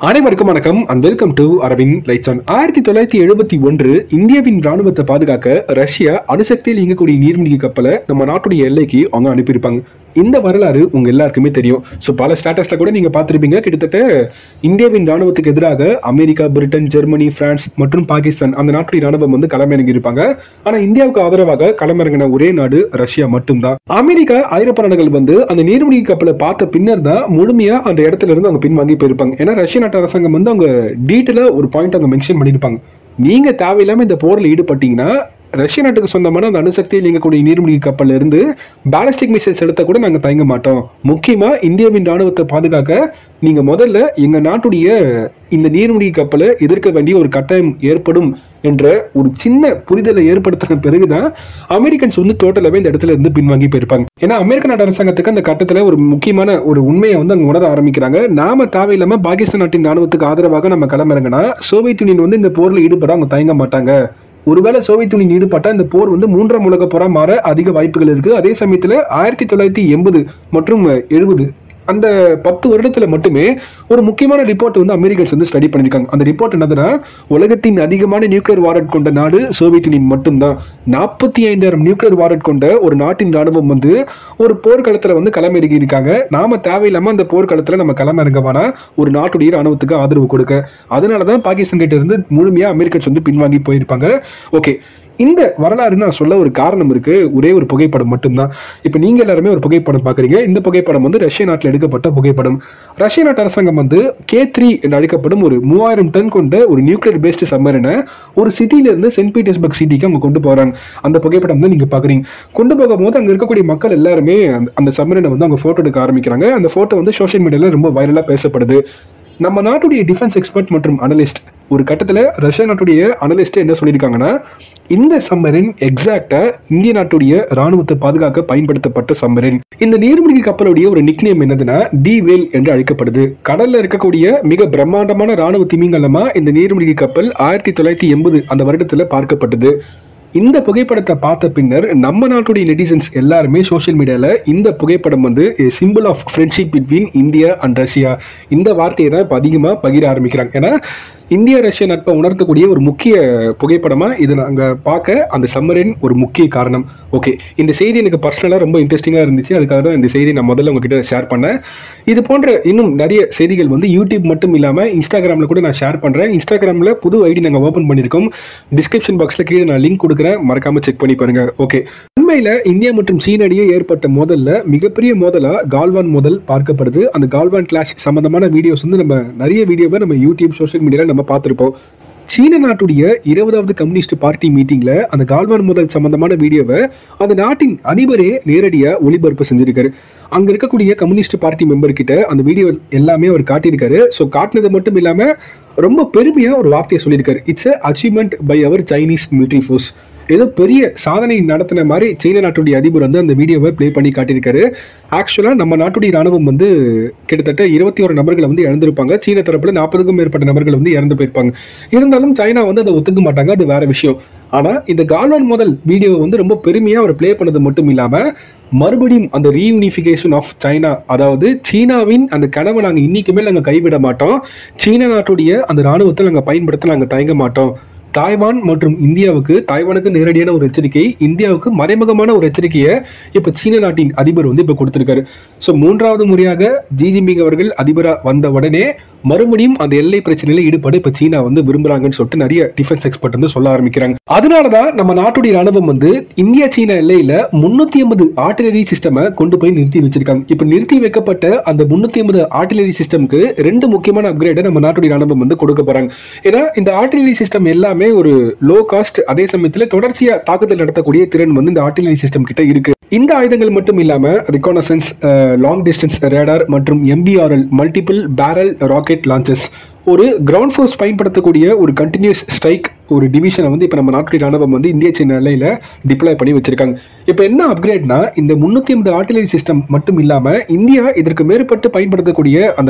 அனைவருக்கும் வணக்கம் and welcome to Aravind lights on ஆயிரத்தி தொள்ளாயிரத்தி எழுபத்தி ஒன்று இந்தியாவின் ராணுவத்தை பாதுகாக்க ரஷ்யா அணுசக்தியில் இயங்கக்கூடிய நீர்மூழ்கி கப்பலை நம்ம நாட்டுடைய எல்லைக்கு அவங்க அனுப்பியிருப்பாங்க இந்த வரலாறு உங்க எல்லாருக்குமே தெரியும் ஸோ பல ஸ்டேட்டஸ்ல கூட நீங்க பார்த்திருப்பீங்க கிட்டத்தட்ட இந்தியாவின் ராணுவத்துக்கு எதிராக அமெரிக்கா பிரிட்டன் ஜெர்மனி பிரான்ஸ் மற்றும் பாகிஸ்தான் அந்த நாட்டுடைய ராணுவம் வந்து களமிறங்கி இருப்பாங்க ஆனா இந்தியாவுக்கு ஆதரவாக களமிறங்கின ஒரே நாடு ரஷ்யா மட்டும்தான் அமெரிக்கா ஐரோப்பா நாடுகள் வந்து அந்த நீர்மூழ்கி கப்பலை பார்த்த பின்னர் தான் முழுமையா அந்த இடத்துல இருந்து அவங்க பின்வாங்கி போயிருப்பாங்க ஏன்னா ரஷ்ய நாட்டு அரசாங்கம் வந்து அவங்க டீட்டெயிலா ஒரு பாயிண்ட் அவங்க மென்ஷன் பண்ணியிருப்பாங்க நீங்க தேவையில்லாம இந்த போர்ல ஈடுபட்டீங்கன்னா ரஷ்ய நாட்டுக்கு சொந்தமான அந்த அணுசக்தியில் இயங்கக்கூடிய நீர்மூழ்கி கப்பல்ல இருந்து பாலிஸ்டிக் மிசைல்ஸ் எடுத்த கூட நாங்க தயங்க மாட்டோம் முக்கியமா இந்தியாவின் ராணுவத்தை பாதுகாக்க நீங்க முதல்ல எங்க நாட்டுடைய இந்த நீர்மூழ்கி கப்பலை எதிர்க்க வேண்டிய ஒரு கட்டாயம் ஏற்படும் என்ற ஒரு சின்ன புரிதலை ஏற்படுத்தின பிறகுதான் அமெரிக்கன்ஸ் வந்து டோட்டலாவே இந்த இடத்துல இருந்து பின்வாங்கி போயிருப்பாங்க ஏன்னா அமெரிக்க நாட்டு அரசாங்கத்துக்கு அந்த கட்டத்துல ஒரு முக்கியமான ஒரு உண்மையை வந்து அங்க உணர ஆரம்பிக்கிறாங்க நாம தேவையில்லாம பாகிஸ்தான் நாட்டின் ராணுவத்துக்கு ஆதரவாக நம்ம களமிறங்கினா சோவியத் யூனியன் வந்து இந்த போர்ல ஈடுபட அவங்க தயங்க மாட்டாங்க ஒருவேளை சோவியத் யூனியன் ஈடுபட்டா இந்த போர் வந்து மூன்றாம் உலக போரா மாற அதிக வாய்ப்புகள் இருக்கு அதே சமயத்துல ஆயிரத்தி தொள்ளாயிரத்தி எண்பது மற்றும் எழுபது அந்த பத்து வருடத்துல மட்டுமே ஒரு முக்கியமான ரிப்போர்ட் வந்து அமெரிக்கன்ஸ் வந்து ஸ்டடி பண்ணியிருக்காங்க அந்த ரிப்போர்ட் என்னதுன்னா உலகத்தின் அதிகமான நியூக்ளியர் வாரட் கொண்ட நாடு சோவியத் யூனியன் மட்டும்தான் நாற்பத்தி ஐந்தாயிரம் நியூக்ளியர் வாரட் கொண்ட ஒரு நாட்டின் ராணுவம் வந்து ஒரு போர்க்களத்துல வந்து களமிறங்கி இருக்காங்க நாம தேவையில்லாம அந்த போர்க்களத்துல நம்ம களமிறங்கவானா ஒரு நாட்டுடைய ராணுவத்துக்கு ஆதரவு கொடுக்க அதனாலதான் பாகிஸ்தான் கிட்ட இருந்து முழுமையா அமெரிக்கன்ஸ் வந்து பின்வாங்கி போயிருப்பாங்க ஓகே இந்த வரலாறு நான் சொல்ல ஒரு காரணம் இருக்கு ஒரே ஒரு புகைப்படம் மட்டும்தான் இப்போ நீங்க எல்லாருமே ஒரு புகைப்படம் பாக்குறீங்க இந்த புகைப்படம் வந்து ரஷ்ய நாட்டில் எடுக்கப்பட்ட புகைப்படம் ரஷ்ய நாட்டு அரசாங்கம் வந்து கே த்ரீ என்று அழைக்கப்படும் ஒரு மூவாயிரம் டன் கொண்ட ஒரு நியூக்ளியர் பேஸ்டு சம்மரினை ஒரு சிட்டில இருந்து சென்ட் பீட்டர்ஸ்பர்க் சிட்டிக்கு அவங்க கொண்டு போறாங்க அந்த புகைப்படம் தான் நீங்க பாக்குறீங்க கொண்டு போகும்போது அங்க இருக்கக்கூடிய மக்கள் எல்லாருமே அந்த- அந்த சம்மரினை வந்து அவங்க போட்டோ எடுக்க ஆரம்பிக்கிறாங்க அந்த போட்டோ வந்து சோஷியல் மீடியால ரொம்ப வைரலா பேசப்படுது நம்ம நாட்டுடைய டிஃபென்ஸ் எக்ஸ்பர்ட் மற்றும் அனலிஸ்ட் ஒரு கட்டத்தில் ரஷ்யா நாட்டுடைய அனலிஸ்ட் என்ன சொல்லியிருக்காங்கன்னா இந்த சம்மரின் எக்ஸாக்டா இந்திய நாட்டுடைய ராணுவத்தை பாதுகாக்க பயன்படுத்தப்பட்ட சம்மரின் இந்த நீர்மூழ்கி கப்பலுடைய ஒரு நிக்னேம் என்னதுன்னா தி வேல் என்று அழைக்கப்படுது கடல்ல இருக்கக்கூடிய மிக பிரம்மாண்டமான ராணுவ திமிங்கலமா இந்த நீர்மூழ்கி கப்பல் ஆயிரத்தி தொள்ளாயிரத்தி எண்பது அந்த வருடத்துல பார்க்கப்பட்டது இந்த புகைப்படத்தை பார்த்த பின்னர் நம்ம நாட்டுடைய நெட்டிசன்ஸ் எல்லாருமே சோஷியல் மீடியால இந்த புகைப்படம் வந்து simple of friendship between India and Russia இந்த வார்த்தையை தான் இப்போ அதிகமாக பகிர ஆரம்பிக்கிறாங்க ஏன்னா இந்திய ரஷ்ய நட்பை உணர்த்தக்கூடிய ஒரு முக்கிய புகைப்படமா இது நாங்கள் பார்க்க அந்த சம்மரின் ஒரு முக்கிய காரணம் ஓகே இந்த செய்தி எனக்கு பர்சனலாக ரொம்ப இன்ட்ரெஸ்டிங்காக இருந்துச்சு அதுக்காக தான் இந்த செய்தி நான் முதல்ல உங்ககிட்ட ஷேர் பண்ணேன் இது போன்ற இன்னும் நிறைய செய்திகள் வந்து யூடியூப் மட்டும் இல்லாமல் இன்ஸ்டாகிராமில் கூட நான் ஷேர் பண்ணுறேன் இன்ஸ்டாகிராமில் புது ஐடி நாங்கள் ஓப்பன் பண்ணியிருக்கோம் டிஸ்கிரிப்ஷன் பாக்ஸில் கீழே நான் லிங்க் கொடுக்குறேன் மறக்காம செக் பண்ணி பாருங்க ஓகே உண்மையில் இந்தியா மற்றும் சீன இடையே ஏற்பட்ட மோதல்ல மிகப்பெரிய மோதலா கால்வான் மோதல் பார்க்கப்படுது அந்த கால்வான் கிளாஷ் சம்பந்தமான வீடியோஸ் வந்து நம்ம நிறைய வீடியோவை நம்ம யூடியூப் சோஷியல் மீடியாவில் நம்ம பார்த்துருப்போம் சீன நாட்டுடைய இருபதாவது கம்யூனிஸ்ட் பார்ட்டி மீட்டிங்ல அந்த கால்வான் மோதல் சம்பந்தமான வீடியோவை அந்த நாட்டின் அதிபரே நேரடியா ஒளிபரப்பு செஞ்சிருக்காரு அங்க இருக்கக்கூடிய கம்யூனிஸ்ட் பார்ட்டி மெம்பர் கிட்ட அந்த வீடியோ எல்லாமே அவர் காட்டியிருக்காரு ஸோ காட்டினது மட்டும் இல்லாம ரொம்ப பெருமையா ஒரு வார்த்தையை சொல்லியிருக்காரு it's a achievement by our Chinese military force ஏதோ பெரிய சாதனை நடத்தின மாதிரி சீன நாட்டுடைய அதிபர் வந்து அந்த வீடியோவை ப்ளே பண்ணி காட்டியிருக்காரு ஆக்சுவலாக நம்ம நாட்டுடைய ராணுவம் வந்து கிட்டத்தட்ட இருபத்தி ஒரு நபர்களை வந்து இழந்திருப்பாங்க சீன தரப்புல நாற்பதுக்கும் மேற்பட்ட நபர்கள் வந்து இறந்து போயிருப்பாங்க இருந்தாலும் சைனா வந்து அதை ஒத்துக்க மாட்டாங்க அது வேற விஷயம் ஆனால் இந்த கால்வான் முதல் வீடியோவை வந்து ரொம்ப பெருமையாக அவர் ப்ளே பண்ணது மட்டும் இல்லாமல் மறுபடியும் அந்த ரீயூனிஃபிகேஷன் ஆஃப் சைனா அதாவது சீனாவின் அந்த கனவை நாங்கள் இன்னைக்குமே நாங்கள் கைவிட மாட்டோம் சீன நாட்டுடைய அந்த ராணுவத்தை நாங்கள் பயன்படுத்த நாங்கள் தயங்க மாட்டோம் தாய்வான் மற்றும் இந்தியாவுக்கு தாய்வானுக்கு நேரடியான ஒரு எச்சரிக்கை இந்தியாவுக்கு மறைமுகமான ஒரு எச்சரிக்கையை இப்போ சீன நாட்டின் அதிபர் வந்து இப்போ கொடுத்திருக்காரு ஸோ மூன்றாவது முறையாக ஜி ஜின்பிங் அவர்கள் அதிபராக வந்த உடனே மறுபடியும் அந்த எல்லை பிரச்சனையில ஈடுபட இப்போ சீனா வந்து விரும்புறாங்கன்னு சொல்லிட்டு நிறைய டிஃபென்ஸ் எக்ஸ்பர்ட் வந்து சொல்ல ஆரம்பிக்கிறாங்க அதனால தான் நம்ம நாட்டுடைய ராணுவம் வந்து இந்தியா சீனா எல்லையில முன்னூத்தி ஐம்பது ஆர்டிலரி சிஸ்டமை கொண்டு போய் நிறுத்தி வச்சிருக்காங்க இப்போ நிறுத்தி வைக்கப்பட்ட அந்த முன்னூத்தி ஐம்பது ஆர்டிலரி சிஸ்டம்க்கு ரெண்டு முக்கியமான அப்கிரேடை நம்ம நாட்டுடைய ராணுவம் வந்து கொடுக்க போறாங்க ஏன்னா இந்த ஆர்டிலரி சிஸ்டம் எல்லாமே ஒரு லோ காஸ்ட் அதே சமயத்தில் தொடர்ச்சியா தாக்குதல் நடத்தக்கூடிய திறன் வந்து இந்த ஆர்டிலரி சிஸ்டம் கிட்ட இருக்கு இந்த ஆயுதங்கள் மட்டும் இல்லாம ரிகானசன்ஸ் லாங் டிஸ்டன்ஸ் ரேடார் மற்றும் MBRL multiple barrel rocket launches ஒரு கிரவுண்ட் ஃபோர்ஸ் பயன்படுத்தக்கூடிய ஒரு கண்டினியூஸ் ஸ்ட்ரைக் ஒரு டிவிஷனை வந்து இப்போ நம்ம நாட்டுடைய ராணுவம் வந்து இந்திய சீன எல்லையில் டிப்ளாய் பண்ணி வச்சிருக்காங்க இப்போ என்ன அப்கிரேட்னா இந்த முந்நூற்றி ஐம்பது ஆர்டிலரி சிஸ்டம் மட்டும் இல்லாமல் இந்தியா இதற்கு மேற்பட்டு பயன்படுத்தக்கூடிய அந்த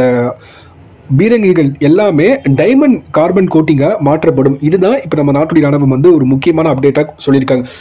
பீரங்கிகள் எல்லாமே டைமண்ட் கார்பன் கோட்டிங்காக மாற்றப்படும் இதுதான் இப்போ நம்ம நாட்டுடைய ராணுவம் வந்து ஒரு முக்கியமான அப்டேட்டாக சொல்லியிருக்காங்க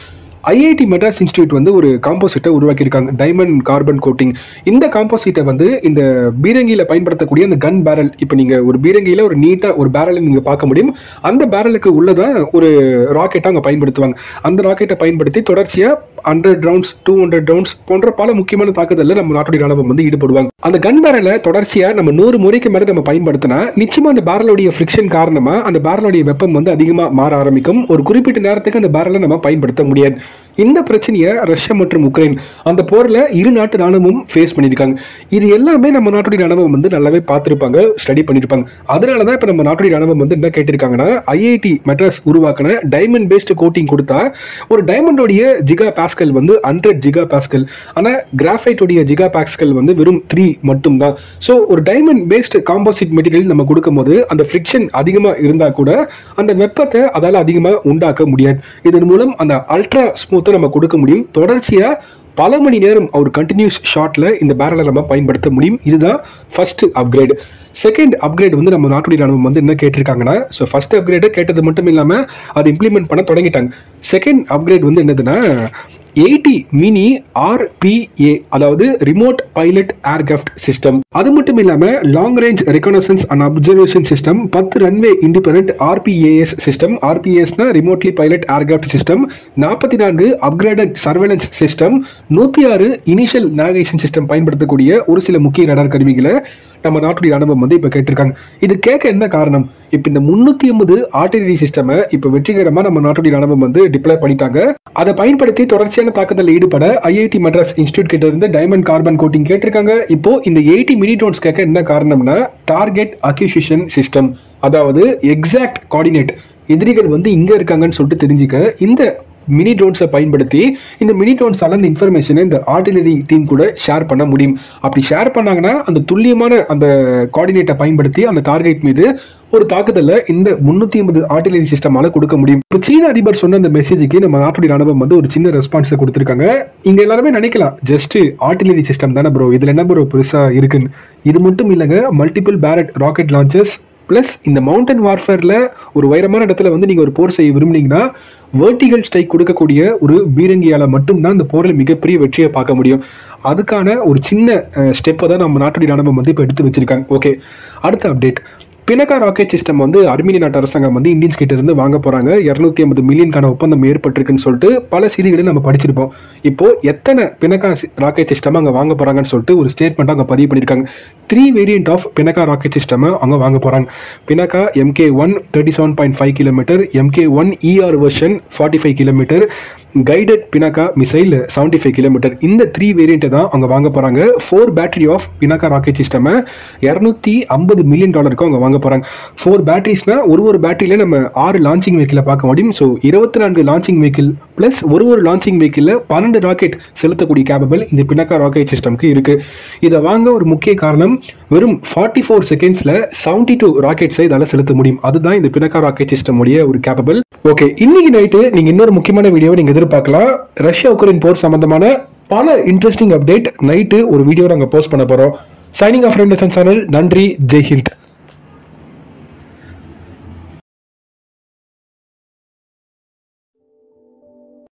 ஐஐடி மெட்ராஸ் இன்ஸ்டியூட் வந்து ஒரு காம்போசிட்டை உருவாக்கியிருக்காங்க டைமண்ட் கார்பன் கோட்டிங் இந்த காம்போசிட்டை வந்து இந்த பீரங்கியில் பயன்படுத்தக்கூடிய அந்த கன் பேரல் இப்போ நீங்கள் ஒரு பீரங்கியில் ஒரு நீட்டாக ஒரு பேரலை நீங்கள் பார்க்க முடியும் அந்த பேரலுக்கு உள்ளதான் ஒரு ராக்கெட்டை அவங்க பயன்படுத்துவாங்க அந்த ராக்கெட்டை பயன்படுத்தி தொடர்ச்சியாக hundred rounds two hundred rounds போன்ற பல முக்கியமான தாக்குதலில் நம்ம நாட்டுடைய ராணுவம் வந்து ஈடுபடுவாங்க அந்த கன் பேரலை தொடர்ச்சியாக நம்ம நூறு முறைக்கு மேலே நம்ம பயன்படுத்தினா நிச்சயமா அந்த பேரலுடைய ஃப்ரிக்ஷன் காரணமா அந்த பேரலுடைய வெப்பம் வந்து அதிகமாக மாற ஆரம்பிக்கும் ஒரு குறிப்பிட்ட நேரத்துக்கு அந்த பேரலை நம்ம பயன்படுத்த முடியாது இந்த பிரச்சனையை ரஷ்யா மற்றும் உக்ரைன் அந்த போரில் இரு நாட்டு ராணுவமும் ஃபேஸ் பண்ணியிருக்காங்க இது எல்லாமே நம்ம நாட்டுடைய ராணுவம் வந்து நல்லாவே பார்த்துருப்பாங்க ஸ்டடி பண்ணியிருப்பாங்க அதனால தான் இப்போ நம்ம நாட்டுடைய ராணுவம் வந்து என்ன கேட்டிருக்காங்கன்னா ஐஐடி மெட்ராஸ் உருவாக்கின டைமண்ட் பேஸ்டு கோட்டிங் கொடுத்தா ஒரு டைமண்டோடைய ஜிகா பாஸ்கல் வந்து ஹண்ட்ரட் ஜிகா பாஸ்கல் ஆனால் கிராஃபைட்டோடைய ஜிகா பாஸ்கல் வந்து வெறும் த்ரீ மட்டும் தான் ஸோ ஒரு டைமண்ட் பேஸ்டு காம்போசிட் மெட்டீரியல் நம்ம கொடுக்கும்போது அந்த ஃப்ரிக்ஷன் அதிகமாக இருந்தால் கூட அந்த வெப்பத்தை அதால் அதிகமாக உண்டாக்க முடியாது இதன் மூலம் அந்த அல்ட்ரா ஸ்மூத்தை நம்ம கொடுக்க முடியும் தொடர்ச்சியாக பல மணி நேரம் ஒரு கண்டினியூஸ் ஷாட்டில் இந்த பேரலை நம்ம பயன்படுத்த முடியும் இதுதான் ஃபர்ஸ்ட் அப்கிரேட் செகண்ட் அப்கிரேட் வந்து நம்ம நாட்டுடைய ராணுவம் வந்து என்ன கேட்டிருக்காங்கன்னா ஸோ ஃபர்ஸ்ட் அப்கிரேடு கேட்டது மட்டும் இல்லாமல் அதை இம்ப்ளிமெண்ட் பண்ண தொடங்கிட்டாங்க செகண்ட் அப்கிரேட் வந்து என்னதுன்னா எயிட்டி மினி ஆர்பிஏ அதாவது ரிமோட் பைலட் ஏர்கிராஃப்ட் சிஸ்டம் அது மட்டும் இல்லாம long range reconnaissance and observation system பத்து ரன்வே இண்டிபெண்டன்ட் ஆர்பிஏஎஸ் சிஸ்டம் ஆர்பிஎஸ்னா ரிமோட்லி பைலட் ஏர்கிராஃப்ட் சிஸ்டம் நாற்பத்தி நான்கு அப்கிரேடட் சர்வேலன்ஸ் சிஸ்டம் நூற்றி ஆறு இனிஷியல் நேவிகேஷன் சிஸ்டம் பயன்படுத்தக்கூடிய ஒரு சில முக்கிய ரடார் கருவிகளை நம்ம நாட்டுடைய ராணுவம் வந்து இப்போ கேட்டிருக்காங்க இது கேட்க என்ன காரணம் இப்போ இந்த முன்னூத்தி ஐம்பது ஆர்டிலரி சிஸ்டமை இப்போ வெற்றிகரமாக நம்ம நாட்டுடைய ராணுவம் வந்து டிப்ளை பண்ணிட்டாங்க அதை பயன்படுத்தி தொடர்ச்சியான தாக்குதலில் ஈடுபட ஐஐடி மெட்ராஸ் இன்ஸ்டியூட் கிட்ட இருந்து டைமண்ட் கார்பன் கோட்டிங் கேட்டிருக்காங்க இப்போ இந்த எயிட்டி மினி ட்ரோன்ஸ் கேட்க என்ன காரணம்னா டார்கெட் அக்யூசிஷன் சிஸ்டம் அதாவது எக்ஸாக்ட் கோஆர்டினேட் எதிரிகள் வந்து இங்க இருக்காங்கன்னு சொல்லிட்டு தெரிஞ்சுக்க இந்த மினி ட்ரோன்ஸை பயன்படுத்தி இந்த மினி ட்ரோன்ஸால அந்த இன்ஃபர்மேஷனை இந்த ஆர்டிலரி டீம் கூட ஷேர் பண்ண முடியும் அப்படி ஷேர் பண்ணாங்கன்னா அந்த துல்லியமான அந்த கோஆர்டினேட்டை பயன்படுத்தி அந்த டார்கெட் மீது ஒரு தாக்குதலை இந்த முன்னூத்தி ஐம்பது ஆர்டிலரி சிஸ்டமால கொடுக்க முடியும் இப்போ சீன அதிபர் சொன்ன அந்த மெசேஜுக்கு நம்ம நாட்டுடைய ராணுவம் வந்து ஒரு சின்ன ரெஸ்பான்ஸை கொடுத்துருக்காங்க இங்க எல்லாருமே நினைக்கலாம் ஜஸ்ட் ஆர்டிலரி சிஸ்டம் தானே ப்ரோ இதுல என்ன ப்ரோ பெருசா இருக்குன்னு இது மட்டும் இல்லைங்க multiple barrel rocket launches plus இந்த மவுண்டன் வார்ஃபேரில் ஒரு உயரமான இடத்துல வந்து நீங்கள் ஒரு போர் செய்ய விரும்புனீங்கன்னா வேர்டிகல் ஸ்ட்ரைக் கொடுக்கக்கூடிய ஒரு பீரங்கியால் மட்டும்தான் இந்த போரில் மிகப்பெரிய வெற்றியை பார்க்க முடியும் அதுக்கான ஒரு சின்ன ஸ்டெப்பை தான் நம்ம நாட்டுடைய ராணுவம் வந்து இப்போ எடுத்து வச்சிருக்காங்க ஓகே அடுத்த அப்டேட் பினக்கா ராக்கெட் சிஸ்டம் வந்து அர்மீனிய நாட்டு அரசாங்கம் வந்து இந்தியன்ஸ் கிட்ட இருந்து வாங்க போறாங்க இரநூத்தி ஐம்பது மில்லியனுக்கான ஒப்பந்தம் ஏற்பட்டிருக்குன்னு சொல்லிட்டு பல செய்திகளை நம்ம படிச்சிருப்போம் இப்போ எத்தனை பினக்கா ராக்கெட் சிஸ்டம் அங்கே வாங்க போறாங்கன்னு சொல்லிட்டு ஒரு ஸ்டேட்மெண்ட் அங்கே பதிவு பண்ணியிருக்காங்க three variant of Pinaka rocket system அவங்க வாங்க போறாங்க Pinaka MK one thirty seven point five kilometre MK one ER version forty five kilometre guided Pinaka missile seventy five kilometre இந்த த்ரீ வேரியண்ட்டை தான் அவங்க வாங்க போகிறாங்க four battery of Pinaka rocket சிஸ்டமை இரநூத்தி ஐம்பது மில்லியன் டாலருக்கு அவங்க வாங்க போகிறாங்க ஃபோர் பேட்டரிஸ்னா ஒரு ஒரு பேட்டரியில நம்ம ஆறு லான்ச்சிங் வெஹிக்கிளை பார்க்க முடியும் ஸோ இருபத்தி நான்கு லான்ச்சிங் வெஹிக்கிள் ப்ளஸ் ஒரு ஒரு லான்ச்சிங் வெஹிக்கிளில் பன்னெண்டு ராக்கெட் செலுத்தக்கூடிய கேபபிள் இந்த பினாக்கா ராக்கெட் சிஸ்டம்க்கு இருக்கு இதை வாங்க ஒரு முக்கிய காரணம் வெறும் ஃபார்ட்டி ஃபோர் செகண்ட்ஸில் செவன்டி டூ ராக்கெட்ஸை இதால் செலுத்த முடியும் அதுதான் இந்த பினாக்கா ராக்கெட் சிஸ்டம் உடைய ஒரு கேபபிள் ஓகே இன்னைக்கு நைட்டு நீங்கள் இன்னொரு முக்கியமான வீடியோவை நீங்கள் எதிர்பார்க்கலாம் ரஷ்யா உக்ரைன் போர் சம்பந்தமான பல இன்ட்ரெஸ்டிங் அப்டேட் நைட்டு ஒரு வீடியோ நாங்கள் போஸ்ட் பண்ண போகிறோம் சைனிங் ஆஃப் ரெண்டு சேனல் நன்றி ஜெய் ஹிந்த்